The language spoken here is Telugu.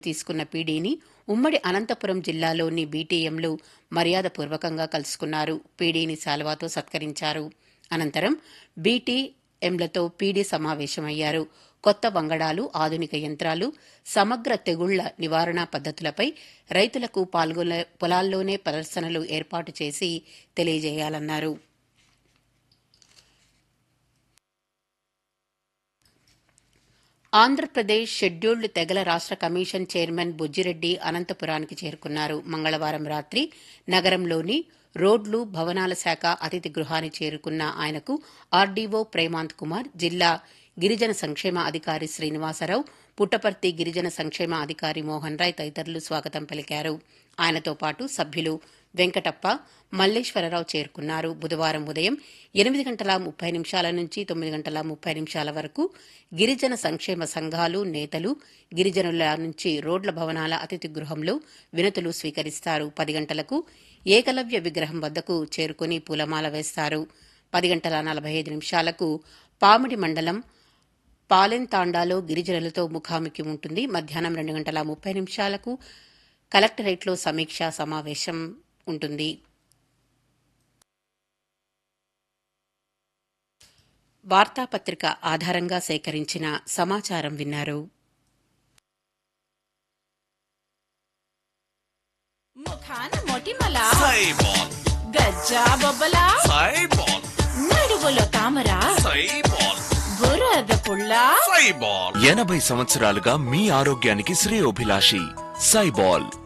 తీసుకున్న పీడీని ఉమ్మడి అనంతపురం జిల్లాలోని బీటీఎంలు మర్యాదపూర్వకంగా కలుసుకున్నారు పీడీని శాలువాతో సత్కరించారు అనంతరం బీటీఎంలతో పీడీ సమావేశమయ్యారు కొత్త వంగడాలు ఆధునిక యంత్రాలు సమగ్ర తెగుళ్ల నివారణ పద్దతులపై రైతులకు పాల్గొనే పొలాల్లోనే ప్రదర్శనలు ఏర్పాటు చేసి తెలియజేయాలన్నారు ఆంధ్రప్రదేశ్ షెడ్యూల్డ్ తెగల రాష్ట్ర కమిషన్ చైర్మన్ బుజ్జిరెడ్డి అనంతపురానికి చేరుకున్నారు మంగళవారం రాత్రి నగరంలోని రోడ్లు భవనాల శాఖ అతిథి గృహాన్ని చేరుకున్న ఆయనకు ఆర్డీఓ ప్రేమాంత్ కుమార్ జిల్లా గిరిజన సంక్షేమ అధికారి శ్రీనివాసరావు పుట్టపర్తి గిరిజన సంక్షేమ అధికారి మోహన్ రాయ్ తదితరులు స్వాగతం పలికారు ఆయనతో పాటు సభ్యులు వెంకటప్ప మల్లేశ్వరరావు చేరుకున్నారు బుధవారం ఉదయం ఎనిమిది గంటల ముప్పై నిమిషాల నుంచి తొమ్మిది గంటల ముప్పై నిమిషాల వరకు గిరిజన సంక్షేమ సంఘాలు నేతలు గిరిజనుల నుంచి రోడ్ల భవనాల అతిథి గృహంలో వినతులు స్వీకరిస్తారు పది గంటలకు ఏకలవ్య విగ్రహం వద్దకు చేరుకుని పూలమాల వేస్తారు పది గంటల నలభై ఐదు నిమిషాలకు పామిడి మండలం పాలెంతాండాలో గిరిజనులతో ముఖాముఖి ఉంటుంది మధ్యాహ్నం రెండు గంటల ముప్పై నిమిషాలకు కలెక్టరేట్లో సమీక్షా సమావేశం ఉంటుంది వార్తాపత్రిక ఆధారంగా సేకరించిన సమాచారం విన్నారు ముఖాన మొటిమల సైబాల్ గజ్జా బొబ్బల సైబాల్ నడువులో తామర సైబాల్ బురద పుల్ల సైబాల్ ఎనభై సంవత్సరాలుగా మీ ఆరోగ్యానికి శ్రేయోభిలాషి సైబాల్